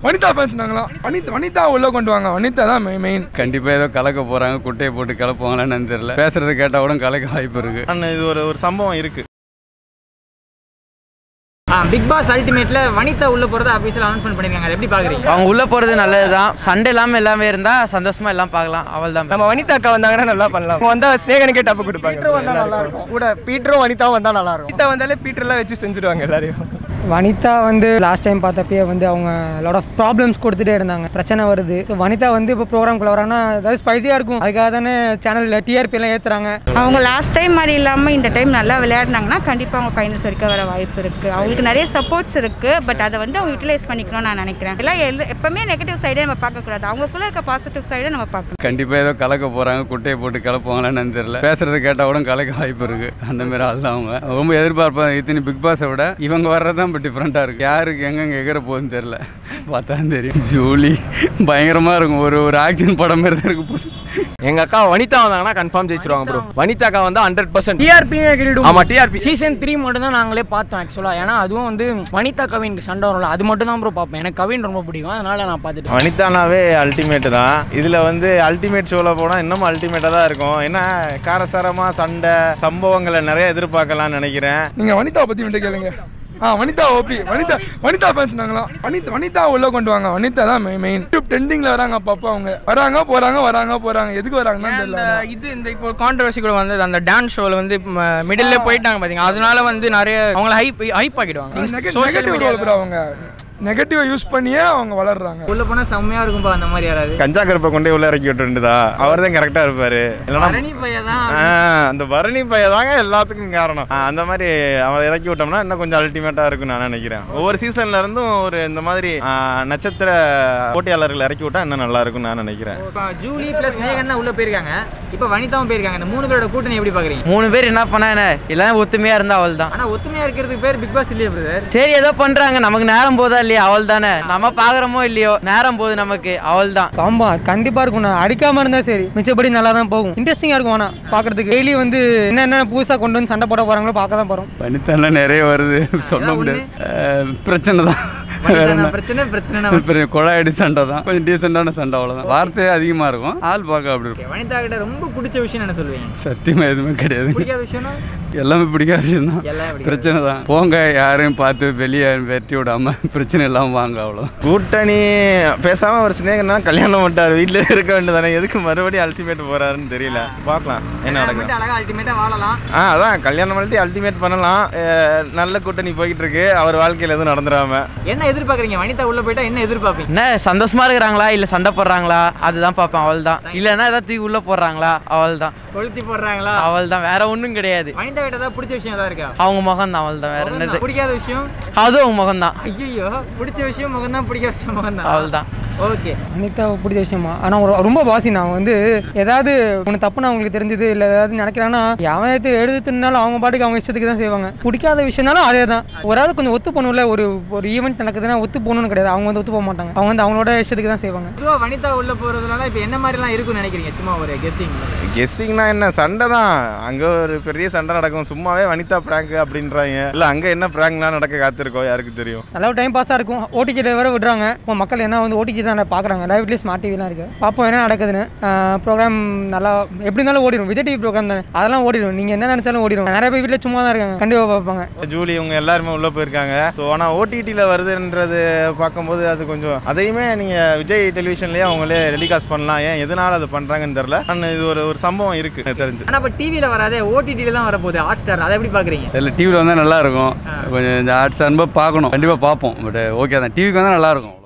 Vanitha fans நாங்களாம் வனிதா வனிதா உள்ள கொண்டு வாங்க வனிதா தான் மெயின் கண்டிப்பாக ஏதோ கலக்க போகிறாங்க குட்டையை போட்டு கலப்புவாங்களான்னு தெரியல பேசுறது கேட்டால் கூட கலக்க வாய்ப்பு இருக்குது ஆனால் இது ஒரு ஒரு சம்பவம் இருக்குது பிக் பாஸ் அல்டிமேட்ல வனிதா உள்ள போறத அபிஷியல் அனௌன்ஸ்மெண்ட் பண்ணிருக்காங்க அதை எப்படி பாக்குறீங்க அவங்க உள்ள போறது நல்லதுதான் சண்டை இல்லாம எல்லாமே இருந்தா சந்தோஷமா எல்லாம் பார்க்கலாம் அவள் தான் நம்ம வனிதா அக்கா வந்தாங்கன்னா நல்லா பண்ணலாம் அவங்க வந்தா ஸ்னேகனுக்கே டப்பு கொடுப்பாங்க பீட்டர் வந்தா நல்லா இருக்கும் கூட பீட்டரும் வனிதாவும் வந்தா நல்லா இருக்கும் வனிதா வந்தாலே பீட்டர்லாம் வச்சு செஞ்சுருவாங்க எல்லாரையும் வனிதா வந்து லாஸ்ட் டைம் பார்த்தப்பயே வந்து அவங்க லாட் ஆஃப் ப்ராப்ளம்ஸ் கொடுத்துட்டே இருந்தாங்க பிரச்சனை வருது So, வனிதா வந்து இப்போ ப்ரோக்ராம்குள்ள வராங்கன்னா ஏதாவது ஸ்பைசியாக இருக்கும் அதுக்காக தானே சேனலில் டிஆர்பி எல்லாம் ஏற்றுறாங்க அவங்க லாஸ்ட் டைம் மாதிரி இல்லாமல் இந்த டைம் நல்லா விளையாடினாங்கன்னா கண்டிப்பாக அவங்க ஃபைனல்ஸ் வரைக்கும் வர வாய்ப்பு இருக்குது அவங்களுக்கு நிறைய சப்போர்ட்ஸ் இருக்குது பட் அதை வந்து அவங்க யூட்டிலைஸ் பண்ணிக்கணும்னு நான் நினைக்கிறேன் எல்லாம் எல் எப்பவுமே நெகட்டிவ் சைடே நம்ம பார்க்கக்கூடாது அவங்களுக்குள்ள இருக்க பாசிட்டிவ் சைடை நம்ம பார்க்கணும் கண்டிப்பாக ஏதோ கலக்க போகிறாங்க குட்டையை போட்டு கலப்புவாங்களான்னு தெரியல பேசுறது கேட்டால் கூட கலக்க வாய்ப்பு இருக்குது அந்த மாதிரி ஆள் தான் அவங்க ரொம்ப எதிர்பார்ப்பாங்க இத்தனை பிக் பாஸை விட இவங்க வர்றது தான் இப்போ டிஃப்ரெண்ட்டாக இருக்குது யாருக்கு எங்கெங்கே எகிற போகுதுன்னு தெரில பார்த்தா தெரியும் ஜூலி பயங்கரமாக இருக்கும் ஒரு ஒரு ஆக்ஷன் படம் மாதிரி தான் இருக்க போகுது எங்க அக்கா வனிதா வந்தாங்கன்னா கன்ஃபார்ம் ஜெயிச்சிருவாங்க ப்ரோ வனிதா அக்கா வந்து ஹண்ட்ரட் பர்சன்ட் டிஆர்பியும் கிரீடும் ஆமா டிஆர்பி சீசன் த்ரீ மட்டும் தான் நாங்களே பார்த்தோம் ஆக்சுவலாக ஏன்னா அதுவும் வந்து வனிதா கவின் சண்டை வரும்ல அது மட்டும் தான் ப்ரோ பார்ப்பேன் எனக்கு கவின் ரொம்ப பிடிக்கும் அதனால நான் பார்த்துட்டு வனிதானாவே அல்டிமேட்டு தான் இதில் வந்து அல்டிமேட் ஷோவில் போனால் இன்னமும் அல்டிமேட்டாக தான் இருக்கும் ஏன்னா காரசாரமாக சண்டை சம்பவங்களை நிறைய எதிர்பார்க்கலாம்னு நினைக்கிறேன் நீங்க வனிதா பத்தி மட்டும் கேளுங்க ஆ வனிதா ஓபி வனிதா வனிதா ஃபேன்ஸ் நாங்களாம் வனிதா வனிதா உள்ள கொண்டு வாங்க வனிதா தான் மெயின் யூடியூப் ட்ரெண்டிங்ல வராங்க அப்பப்போ அவங்க வராங்க போறாங்க வராங்க போறாங்க எதுக்கு வராங்கன்னு அந்த தெரியல இது இந்த இப்போ கான்ட்ரவர்சி கூட வந்தது அந்த டான்ஸ் ஷோவில் வந்து மிடில் போயிட்டாங்க பாத்தீங்க அதனால வந்து நிறைய அவங்கள ஹைப் ஹைப் ஆக்கிடுவாங்க சோஷியல் நெகட்டிவ் ரோல் ப்ரோ அவங்க நெகட்டிவை யூஸ் பண்ணியே அவங்க வளர்றாங்க உள்ள போனா செம்மையா இருக்கும்பா அந்த மாதிரி யாராவது கஞ்சா கருப்பை கொண்டே உள்ள இறக்கி விட்டுருந்தா அவர் தான் கரெக்டாக இருப்பார் இல்லைன்னா பரணி பையன் தான் ஆ, அந்த பரணி பைய தாங்க எல்லாத்துக்கும் காரணம் ஆ, அந்த மாதிரி அவரை இறக்கி விட்டோம்னா இன்னும் கொஞ்சம் அல்டிமேட்டாக இருக்கும்னு நான் நினைக்கிறேன் ஒவ்வொரு சீசன்ல இருந்தும் ஒரு இந்த மாதிரி ஆ, நட்சத்திர போட்டியாளர்கள் இறக்கி விட்டா இன்னும் நல்லா இருக்கும்னு நான் நினைக்கிறேன் இப்போ ஜூலி பிளஸ் நேகன் தான் உள்ள போயிருக்காங்க இப்போ வனிதாவும் போயிருக்காங்க இந்த மூணு பேரோட கூட்டணி எப்படி பாக்குறீங்க மூணு பேர் என்ன பண்ணா என்ன எல்லாம் ஒத்துமையா இருந்தா அவள் தான் ஆனா ஒத்துமையா இருக்கிறதுக்கு பேர் பிக் பாஸ் இல்லையா பிரதர் சரி ஏதோ பண்றாங்க நமக்கு நேரம் போதா இல்லையா அவள் தானே நம்ம பாக்குறோமோ இல்லையோ நேரம் போகுது நமக்கு அவள் தான் காம்பா கண்டிப்பாக இருக்கும் நான் அடிக்காமல் இருந்தால் சரி மிச்சப்படி நல்லா தான் போகும் இன்ட்ரெஸ்டிங்காக இருக்கும் ஆனால் பார்க்குறதுக்கு டெய்லி வந்து என்னென்ன புதுசாக கொண்டு வந்து சண்டை போட போகிறாங்களோ பார்க்க தான் போகிறோம் வனிதாலாம் நிறைய வருது சொல்ல முடியாது அஹ், பிரச்சனை தான் வேற என்ன பிரச்சனை பிரச்சனை பெரிய குழாயடி சண்டை தான் கொஞ்சம் டீசெண்டான சண்டை அவ்வளோதான் வார்த்தை அதிகமாக இருக்கும் ஆள் பார்க்க அப்படி இருக்கும் வனிதா கிட்ட ரொம்ப பிடிச்ச விஷயம் என்ன சொல்லுவீங்க சத்தியமாக எதுவுமே கிடையாது பிடிக்காத விஷயம்னா எல்லாமே பிடிக்காத விஷயம் தான் எல்லாம் பிடிக்காது. பிரச்சனை தான் போங்க யாரையும் பார்த்து வெளியே வெட்டி விடாம பிரச்சனை இல்லாமல் வாங்க அவ்வளோ கூட்டணி பேசாம ஒரு சினேகனா கல்யாணம் பண்ணிட்டார் வீட்டில் இருக்க வேண்டியதானே எதுக்கு மறுபடியும் அல்டிமேட் போறாருன்னு தெரியல பார்க்கலாம் என்ன நடக்கும் மட்டும் அழகா அல்டிமேட்டா வாழலாம் ஆ அதான் கல்யாணம் பண்ணிட்டு அல்டிமேட் பண்ணலாம் அஹ், நல்ல கூட்டணி போய்கிட்டு இருக்கு அவர் வாழ்க்கையில் எதுவும் நடந்துடாம என்ன எதிர்பார்க்குறீங்க வனிதா உள்ள போயிட்டா என்ன எதிர்பார்ப்பீங்க என்ன சந்தோஷமா இருக்கிறாங்களா இல்ல சண்டை போடுறாங்களா அதுதான் பார்ப்பேன் அவள் தான் இல்லைன்னா ஏதாவது தூக்கி உள்ள போடுறாங்களா அவள் தான் கொளுத்தி போடுறாங்களா அவள் தான் வேற ஒன்றும் கிடையாது வனிதா கிட்ட ஏதாவது பிடிச்ச விஷயம் ஏதாவது இருக்கா அவங்க முகம் தான் அவள் தான் வேற என்னது பிடிக்காத விஷயம் அதுவும் அவங்க முகம் தான் ஐயோ பிடிச்ச விஷயம் முகம் தான் பிடிக்காத விஷயம் முகம் தான் அவள் தான் ஓகே அனிதா பிடிச்ச விஷயமா ஆனால் ரொம்ப பாசி நான் வந்து ஏதாவது ஒன்று தப்புன்னு அவங்களுக்கு தெரிஞ்சது இல்லை ஏதாவது நினைக்கிறாங்கன்னா அவன் எடுத்து எழுதுனாலும் அவங்க பாட்டுக்கு அவங்க இஷ்டத்துக்கு தான் செய்வாங்க பிடிக்காத விஷயம்னாலும் அதே தான் ஒரு ஆள் கொஞ்சம் ஒத்து போகணும்ல ஒரு ஒரு ஈவெண்ட் நடக்குதுன்னா ஒத்து போகணும்னு கிடையாது அவங்க வந்து ஒத்து போக மாட்டாங்க அவங்க வந்து அவங்களோட இஷ்டத்துக்கு தான் செய்வாங்க பொதுவாக வனிதா உள்ள போறதுனால இப்போ என்ன மாதிரிலாம் இருக்கும்னு நினைக்கிறீங்க சும்மா ஒரு கெஸ்ஸிங் கெஸ்ஸிங்னா என்ன சண்டை தான் அங்கே ஒரு பெரிய சண்டை நடக்கும் சும்மாவே வனிதா பிராங்க் அப்படின்றாங்க இல்லை அங்கே என்ன பிராங்க்லாம் நடக்க காத்திருக்கோம் யாருக்கு தெரியும் நல்லா டைம் பாஸாக இருக்கும் ஓடிக்கிட்ட வேற விடுறாங்க இப்போ மக்கள் என்ன வந்து ஓடிக்கி தான் பார்க்குறாங்க லைவ்லேயே ஸ்மார்ட் டிவிலாம் இருக்குது பார்ப்போம் என்ன நடக்குதுன்னு ப்ரோக்ராம் நல்லா எப்படி இருந்தாலும் ஓடிடும் விஜய் டிவி ப்ரோக்ராம் தானே அதெல்லாம் ஓடிடும் நீங்கள் என்ன நினச்சாலும் ஓடிடும் நிறைய பேர் வீட்டில் சும்மா தான் இருக்காங்க கண்டிப்பாக பார்ப்பாங்க ஜூலி இவங்க எல்லாருமே உள்ளே போயிருக்காங்க ஸோ ஆனால் ஓடிடியில் வருதுன்றது பார்க்கும்போது அது கொஞ்சம் அதையுமே நீங்கள் விஜய் டெலிவிஷன்லேயே அவங்களே டெலிகாஸ்ட் பண்ணலாம் ஏன் எதனால் அது பண்ணுறாங்கன்னு தெரில ஆனால் இது ஒரு ஒரு சம்பவம் இருக்குது எனக்கு தெரிஞ்சு ஆனால் இப்போ டிவியில் வராதே ஓடிடியில் தான் வரப்போகுது ஹாட் ஸ்டார் அதை எப்படி பார்க்குறீங்க இதில் டிவியில் வந்தால் நல்லா இருக்கும் கொஞ்சம் இந்த ஆர்ட்ஸ் அனுபவம் பார்க்கணும் கண்டிப்பாக பார்ப்போம் பட் ஓகே தான் டிவிக்கு வந்தால் நல்லா இருக்கும்